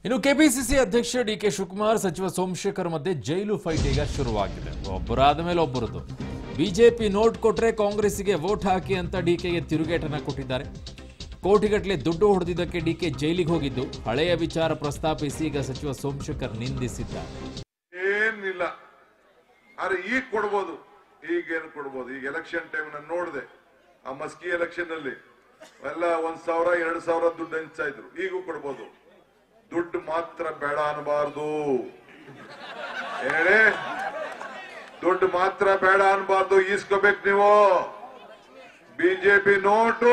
ಇನ್ನು ಕೆಪಿಸಿಸಿ ಅಧ್ಯಕ್ಷ D K Shivakumar ಸಚಿವ ಸೋಮಶೇಖರ್ ಮಧ್ಯೆ ಜೈಲು ಫೈಟ್ ಈಗ ಶುರುವಾಗಿದೆ ಒಬ್ಬರಾದ ಮೇಲೆ ಒಬ್ಬರದು ಬಿಜೆಪಿ ನೋಟ್ ಕೊಟ್ರೆ ಕಾಂಗ್ರೆಸ್ಸಿಗೆ ವೋಟ್ ಹಾಕಿ ಅಂತ ಡಿಕೆಗೆ ತಿರುಗೇಟನ ಕೊಟ್ಟಿದ್ದಾರೆ ಕೋಟಿಗಟ್ಟಲೆ ದುಡ್ಡು ಹೊಡೆದಿದ್ದಕ್ಕೆ ಡಿಕೆ ಜೈಲಿಗೆ ಹೋಗಿದ್ದು ಹಳೆಯ ವಿಚಾರ ಪ್ರಸ್ತಾಪಿಸಿ ಈಗ ಸಚಿವ ಸೋಮಶೇಖರ್ ನಿಂದಿಸಿದ್ದಾರೆ ಏನಿಲ್ಲ ಆದ್ರೆ ಈಗ ಕೊಡ್ಬೋದು ಈಗೇನು ಕೊಡ್ಬೋದು ಈಗ ಎಲೆಕ್ಷನ್ ಟೈಮ್ ನಾನು ನೋಡಿದೆ ಆ ಮಸ್ಕಿ ಎಲೆಕ್ಷನ್ ಅಲ್ಲಿ ಎಲ್ಲ ಒಂದ್ ಸಾವಿರ ಎರಡ್ ಸಾವಿರ ದುಡ್ಡು ಹಂಚ್ತಾ ಇದ್ರು ಈಗೂ ಕೊಡ್ಬೋದು ದುಡ್ಡು ಮಾತ್ರ ಬೇಡ ಅನ್ಬಾರ್ದು ಹೇಳಿ ದುಡ್ಡು ಮಾತ್ರ ಬೇಡ ಅನ್ಬಾರ್ದು ಈಸ್ಕೋಬೇಕು ನೀವು ಬಿಜೆಪಿ ನೋಟು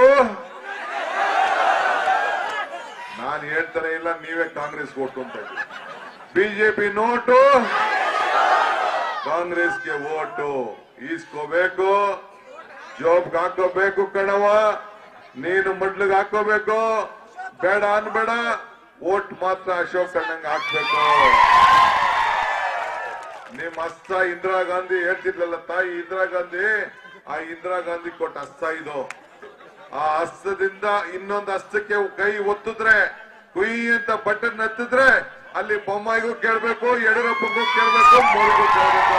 ನಾನು ಹೇಳ್ತಾನೆ ಇಲ್ಲ ನೀವೇ ಕಾಂಗ್ರೆಸ್ ಓಟು ಅಂತ ಬಿಜೆಪಿ ನೋಟು ಕಾಂಗ್ರೆಸ್ಗೆ ಓಟು ಈಸ್ಕೋಬೇಕು ಜಾಬ್ಗೆ ಹಾಕೋಬೇಕು ಕಣವ ನೀನು ಮಡ್ಲಿಗೆ ಹಾಕೋಬೇಕು ಬೇಡ ಅನ್ಬೇಡ ಓಟ್ ಮಾತ್ರ ಅಶೋಕ್ ಕಣ್ಣಂಗ್ ಹಾಕ್ಬೇಕು ನಿಮ್ ಅಸ್ತ ಇಂದಿರಾ ಗಾಂಧಿ ಹೇಳ್ತಿದ್ಲಲ್ಲ ತಾಯಿ ಇಂದಿರಾ ಗಾಂಧಿ ಆ ಇಂದಿರಾ ಗಾಂಧಿ ಕೊಟ್ಟ ಅಸ್ತ ಇದು ಆ ಹಸ್ತದಿಂದ ಇನ್ನೊಂದು ಹಸ್ತಕ್ಕೆ ಕೈ ಒತ್ತಿದ್ರೆ ಕುಯ್ ಅಂತ ಬಟನ್ ಹತ್ತಿದ್ರೆ ಅಲ್ಲಿ ಬೊಮ್ಮಾಯಿಗೂ ಕೇಳ್ಬೇಕು ಯಡಿಯೂರಪ್ಪಗೂ ಕೇಳ್ಬೇಕು ಮೋದಿಗೂ ಕೇಳ್ಬೇಕು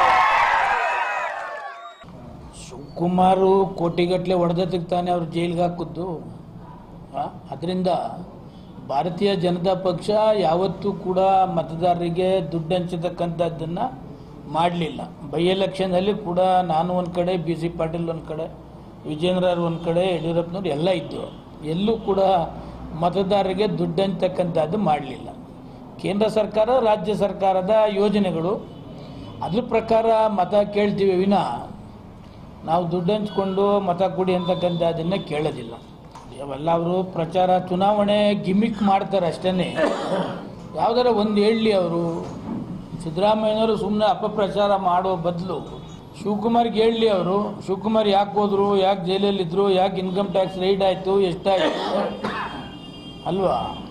ಶಿವಕುಮಾರು ಕೋಟಿಗಟ್ಟಲೆ ಹೊಡೆದಕ್ಕೆ ತಾನೇ ಅವ್ರು ಜೈಲಿಗೆ ಹಾಕಿದ್ದು ಅದರಿಂದ ಭಾರತೀಯ ಜನತಾ ಪಕ್ಷ ಯಾವತ್ತೂ ಕೂಡ ಮತದಾರರಿಗೆ ದುಡ್ಡು ಹಂಚತಕ್ಕಂಥದ್ದನ್ನು ಮಾಡಲಿಲ್ಲ ಬೈ ಎಲೆಕ್ಷನಲ್ಲಿ ಕೂಡ ನಾನು ಒಂದು ಕಡೆ ಬಿ ಸಿ ಪಾಟೀಲ್ ಒಂದು ಕಡೆ ವಿಜೇಂದ್ರ ಒಂದು ಕಡೆ ಯಡಿಯೂರಪ್ಪನವ್ರು ಎಲ್ಲ ಇದ್ದರು ಎಲ್ಲೂ ಕೂಡ ಮತದಾರರಿಗೆ ದುಡ್ಡು ಹಂಚತಕ್ಕಂಥದ್ದು ಮಾಡಲಿಲ್ಲ ಕೇಂದ್ರ ಸರ್ಕಾರ ರಾಜ್ಯ ಸರ್ಕಾರದ ಯೋಜನೆಗಳು ಅದ್ರ ಪ್ರಕಾರ ಮತ ಕೇಳ್ತೀವಿ ವಿನಃ ನಾವು ದುಡ್ಡು ಹಂಚ್ಕೊಂಡು ಮತ ಕೊಡಿ ಅಂತಕ್ಕಂಥದ್ದನ್ನು ಕೇಳೋದಿಲ್ಲ ಅವೆಲ್ಲ ಅವರು ಪ್ರಚಾರ ಚುನಾವಣೆ ಗಿಮಿಕ್ ಮಾಡ್ತಾರೆ ಅಷ್ಟೇ ಯಾವ್ದಾರ ಒಂದು ಹೇಳಲಿ ಅವರು ಸಿದ್ದರಾಮಯ್ಯನವರು ಸುಮ್ಮನೆ ಅಪಪ್ರಚಾರ ಮಾಡೋ ಬದಲು ಶಿವಕುಮಾರ್ಗೆ ಹೇಳಲಿ ಅವರು ಶಿವಕುಮಾರ್ ಯಾಕೆ ಹೋದ್ರು ಯಾಕೆ ಜೈಲಲ್ಲಿದ್ದರು ಯಾಕೆ ಇನ್ಕಮ್ ಟ್ಯಾಕ್ಸ್ ರೈಡ್ ಆಯಿತು ಎಷ್ಟಾಯಿತು ಅಲ್ವಾ